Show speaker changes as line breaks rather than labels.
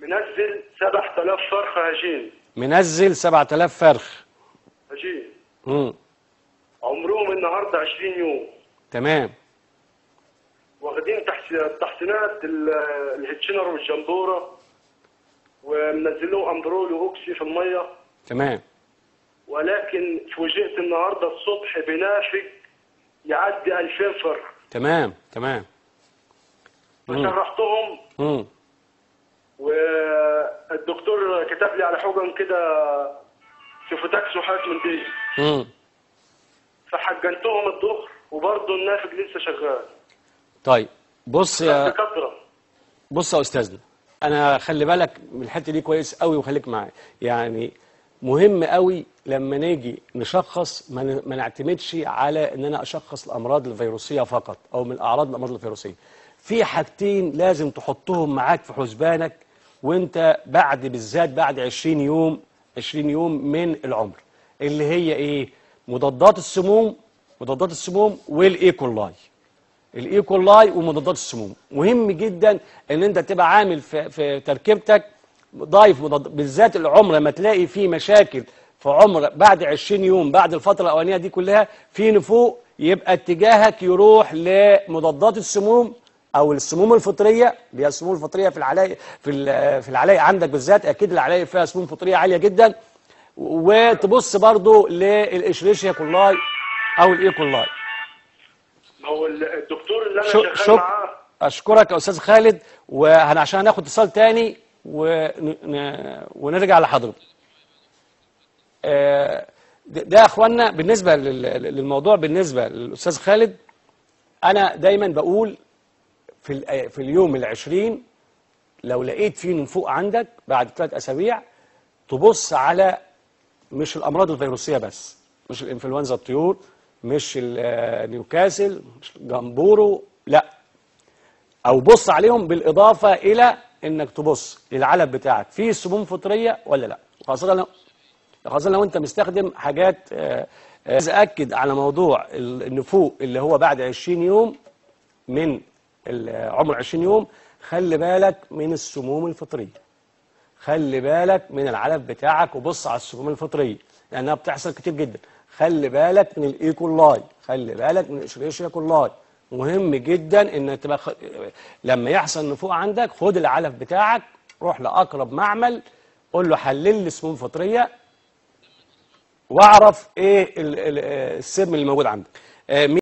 منزل 7000 فرخ هجين
منزل 7000 فرخ
هجين
امم
عمرهم النهارده 20 يوم
تمام
واخدين تحس- تحسينات ال- الهيتشنر والجمبوره ومنزل لهم امبرول واوكسي في الميه
تمام
ولكن فوجئت النهارده الصبح بنافق يعدي 2000 فرخ
تمام تمام مم.
فشرحتهم
امم
والدكتور كتب لي على حقن كده سيفوتاكس وحاجات من دي
امم
فحجنتهم الظهر وبرضه النافق لسه شغال
طيب بص يا
بكثره
بص يا استاذنا انا خلي بالك من الحته دي كويس قوي وخليك معايا يعني مهم قوي لما نيجي نشخص ما ن- ما نعتمدش على ان انا اشخص الامراض الفيروسيه فقط او من اعراض الامراض الفيروسيه في حاجتين لازم تحطهم معاك في حسبانك وانت بعد بالذات بعد 20 يوم 20 يوم من العمر اللي هي ايه مضادات السموم مضادات السموم والايكولاي الايكولاي ومضادات السموم مهم جدا ان انت تبقى عامل في, في تركيبتك ضايف مضاد بالذات العمر لما تلاقي فيه مشاكل في عمر بعد 20 يوم بعد الفتره الاولانيه دي كلها في نفوق يبقى اتجاهك يروح لمضادات السموم او السموم الفطريه اللي هي السموم الفطريه في العلايق في ال- في العلايق عندك بالذات اكيد العلايق فيها سموم فطريه عاليه جدا وتبص برضو للاشريشيا كولاي او الايكولاي
ما هو الدكتور اللي انا
شو
شغال
شو
معاه
اشكرك يا استاذ خالد وهن عشان هناخد اتصال تاني ون... ن- ونرجع لحضرتك آه، ده ده يا اخوانا بالنسبه لل- للموضوع بالنسبه للاستاذ خالد انا دايما بقول في ال- في اليوم العشرين لو لقيت فيه نفوق عندك بعد ثلاث اسابيع تبص على مش الامراض الفيروسيه بس مش الانفلونزا الطيور مش النيوكاسل مش الجمبورو لا او بص عليهم بالاضافه الى انك تبص للعلب بتاعك فيه سموم فطريه ولا لا خاصه لو خاصه لو انت مستخدم حاجات آه، آه، عايز اكد على موضوع النفوق اللي هو بعد 20 يوم من ال- عمر 20 يوم خلي بالك من السموم الفطريه خلي بالك من العلف بتاعك وبص على السموم الفطريه لانها بتحصل كتير جدا خلي بالك من الايكولاي خلي بالك من الاشريشيا كولاي مهم جدا ان تبقى خ... لما يحصل نفوق عندك خد العلف بتاعك روح لاقرب معمل قول له حلل لي سموم فطريه واعرف ايه ال- ال- السم اللي موجود عندك آه،